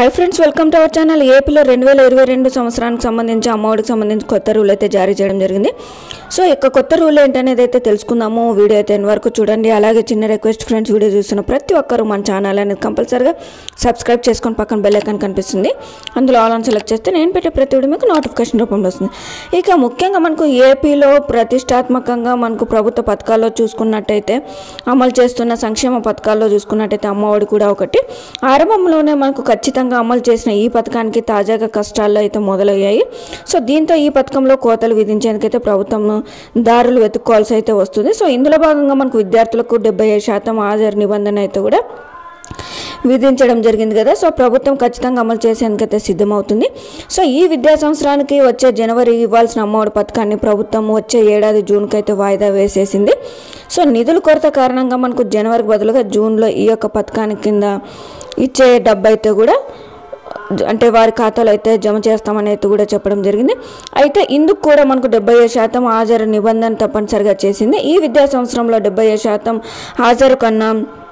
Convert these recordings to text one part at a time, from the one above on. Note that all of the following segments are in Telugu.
hi friends welcome to our channel ఏపీలో రెండు వేల ఇరవై రెండు సంవత్సరానికి సంబంధించి అమ్మఒడికి సంబంధించి కొత్త రూల్ అయితే జారీ చేయడం జరిగింది సో ఇక కొత్త రూల్ ఏంటనేది అయితే తెలుసుకుందాము వీడియో అయితే ఎన్ని వరకు చూడండి అలాగే చిన్న రిక్వెస్ట్ ఫ్రెండ్స్ వీడియో చూస్తున్న ప్రతి ఒక్కరు మన ఛానల్ అనేది కంపల్సరీగా సబ్స్క్రైబ్ చేసుకొని పక్కన బెల్ ఐకాన్ కనిపిస్తుంది అందులో ఆల్ ఆన్ సెలెక్ట్ చేస్తే నేను పెట్టే ప్రతి వీడియో మీకు నోటిఫికేషన్ రూపంలో వస్తుంది ఇక ముఖ్యంగా మనకు ఏపీలో ప్రతిష్టాత్మకంగా మనకు ప్రభుత్వ పథకాల్లో చూసుకున్నట్టయితే అమలు చేస్తున్న సంక్షేమ పథకాల్లో చూసుకున్నట్టయితే అమ్మఒడి కూడా ఒకటి ఆరంభంలోనే మనకు ఖచ్చితంగా అమలు చేసిన ఈ పథకానికి తాజాగా కష్టాలు అయితే మొదలయ్యాయి సో దీంతో ఈ పథకంలో కోతలు విధించేందుకైతే ప్రభుత్వం దారులు వెతుక్కోవాల్సి అయితే వస్తుంది సో ఇందులో భాగంగా మనకు విద్యార్థులకు డెబ్బై ఐదు శాతం హాజరు నిబంధన అయితే కూడా విధించడం జరిగింది కదా సో ప్రభుత్వం ఖచ్చితంగా అమలు చేసేందుకైతే సిద్ధమవుతుంది సో ఈ విద్యా సంవత్సరానికి వచ్చే జనవరి ఇవ్వాల్సిన అమ్మఒడి పథకాన్ని ప్రభుత్వం వచ్చే ఏడాది జూన్కి అయితే వాయిదా వేసేసింది సో నిధుల కొరత కారణంగా మనకు జనవరికి బదులుగా జూన్లో ఈ యొక్క పథకానికి కింద ఇచ్చే డబ్బు అయితే కూడా అంటే వారి ఖాతాలో అయితే జమ చేస్తామని అయితే కూడా చెప్పడం జరిగింది అయితే ఇందుకు కూడా మనకు డెబ్బై ఐదు శాతం హాజరు నిబంధన తప్పనిసరిగా చేసింది ఈ విద్యా సంవత్సరంలో డెబ్బై ఐదు శాతం హాజరు కన్నా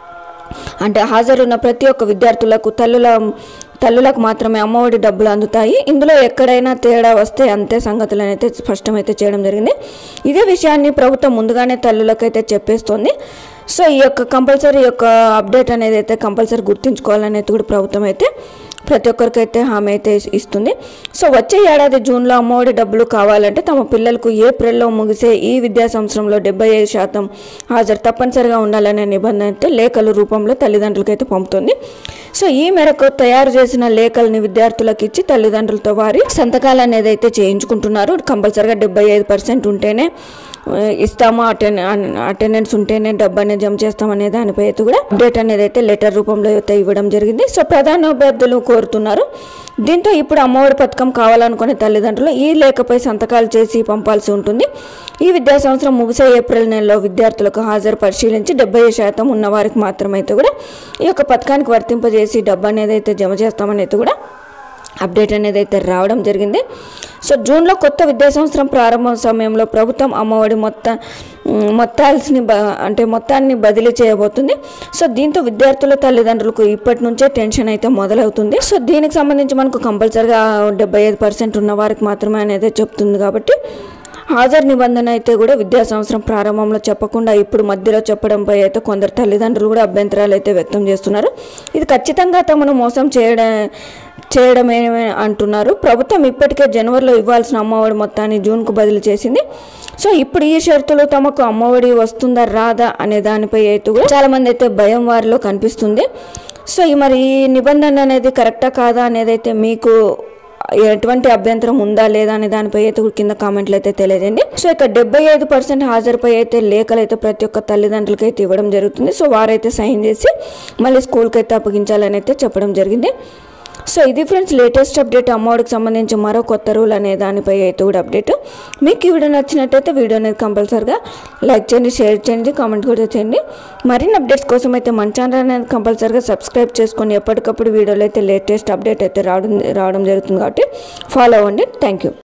అంటే హాజరున్న ప్రతి ఒక్క విద్యార్థులకు తల్లుల తల్లులకు మాత్రమే అమ్మఒడి డబ్బులు అందుతాయి ఇందులో ఎక్కడైనా తేడా వస్తే అంతే సంగతులను అయితే స్పష్టమైతే చేయడం జరిగింది ఇదే విషయాన్ని ప్రభుత్వం ముందుగానే తల్లులకైతే చెప్పేస్తోంది సో ఈ యొక్క కంపల్సరీ యొక్క అప్డేట్ అనేది అయితే కంపల్సరీ గుర్తుంచుకోవాలనేది కూడా ప్రభుత్వం అయితే ప్రతి ఒక్కరికైతే హామీ అయితే ఇస్తుంది సో వచ్చే ఏడాది జూన్లో అమ్మఒడి డబ్బులు కావాలంటే తమ పిల్లలకు ఏప్రిల్లో ముగిసే ఈ విద్యా సంవత్సరంలో డెబ్బై ఐదు శాతం హాజరు తప్పనిసరిగా ఉండాలనే నిబంధన అయితే లేఖల రూపంలో తల్లిదండ్రులకి అయితే పంపుతుంది సో ఈ మేరకు తయారు చేసిన లేఖల్ని విద్యార్థులకు ఇచ్చి తల్లిదండ్రులతో వారి సంతకాలు అనేది అయితే చేయించుకుంటున్నారు కంపల్సరిగా డెబ్బై ఐదు పర్సెంట్ ఉంటేనే ఆ, ఇస్తాము అటెండ్ అటెండెన్స్ ఉంటేనే డబ్బు అనేది జమ చేస్తామనే దానిపై అయితే కూడా అప్డేట్ అనేది అయితే లెటర్ రూపంలో అయితే ఇవ్వడం జరిగింది సో ప్రధాన అభ్యర్థులు కోరుతున్నారు దీంతో ఇప్పుడు అమ్మఒడి పథకం కావాలనుకునే తల్లిదండ్రులు ఈ లేఖపై సంతకాలు చేసి పంపాల్సి ఉంటుంది ఈ విద్యా సంవత్సరం ముగిసే ఏప్రిల్ నెలలో విద్యార్థులకు హాజరు పరిశీలించి డెబ్బై శాతం ఉన్న వారికి మాత్రమైతే కూడా ఈ యొక్క పథకానికి వర్తింపజేసి డబ్బు అనేది అయితే జమ చేస్తామని అయితే కూడా అప్డేట్ అనేది అయితే రావడం జరిగింది సో జూన్లో కొత్త విద్యా సంవత్సరం ప్రారంభ సమయంలో ప్రభుత్వం అమ్మఒడి మొత్తం మొత్తాల్సిని బ అంటే మొత్తాన్ని బదిలీ చేయబోతుంది సో దీంతో విద్యార్థుల తల్లిదండ్రులకు ఇప్పటి నుంచే టెన్షన్ అయితే మొదలవుతుంది సో దీనికి సంబంధించి మనకు కంపల్సరిగా డెబ్బై ఐదు పర్సెంట్ ఉన్న వారికి మాత్రమే అనేది చెప్తుంది కాబట్టి హాజరు నిబంధన అయితే కూడా విద్యా సంవత్సరం ప్రారంభంలో చెప్పకుండా ఇప్పుడు మధ్యలో చెప్పడంపై అయితే కొందరు తల్లిదండ్రులు కూడా అభ్యంతరాలు అయితే వ్యక్తం చేస్తున్నారు ఇది ఖచ్చితంగా తమను మోసం చేయడం చేయడమే అంటున్నారు ప్రభుత్వం ఇప్పటికే జనవరిలో ఇవ్వాల్సిన అమ్మఒడి మొత్తాన్ని జూన్కు బదిలీ చేసింది సో ఇప్పుడు ఈ షరతులు తమకు అమ్మఒడి వస్తుందా రాదా అనే దానిపై అయితే కూడా చాలా మంది అయితే భయం వారిలో కనిపిస్తుంది సో ఈ మరి ఈ నిబంధన అనేది కరెక్టా కాదా అనేది అయితే మీకు ఎటువంటి అభ్యంతరం ఉందా లేదా అనే దానిపై అయితే కూడా కింద కామెంట్లు అయితే తెలియజేయండి సో ఇక డెబ్బై ఐదు పర్సెంట్ హాజరుపై అయితే లేఖలు అయితే ప్రతి ఒక్క తల్లిదండ్రులకి అయితే ఇవ్వడం జరుగుతుంది సో వారైతే సైన్ చేసి మళ్ళీ స్కూల్కి అయితే అప్పగించాలని అయితే చెప్పడం జరిగింది సో ఇది ఫ్రెండ్స్ లేటెస్ట్ అప్డేట్ అమ్మఒడికి సంబంధించి మరో కొత్త రూల్ అనే దానిపై అయితే కూడా అప్డేట్ మీకు ఈ వీడియో నచ్చినట్టయితే వీడియో అనేది కంపల్సరిగా లైక్ చేయండి షేర్ చేయండి కామెంట్ కూడా చేయండి మరిన్ని అప్డేట్స్ కోసం అయితే మన ఛానల్ అనేది కంపల్సరిగా సబ్స్క్రైబ్ చేసుకొని ఎప్పటికప్పుడు వీడియోలో అయితే లేటెస్ట్ అప్డేట్ అయితే రావడం రావడం జరుగుతుంది కాబట్టి ఫాలో అవ్వండి థ్యాంక్ యూ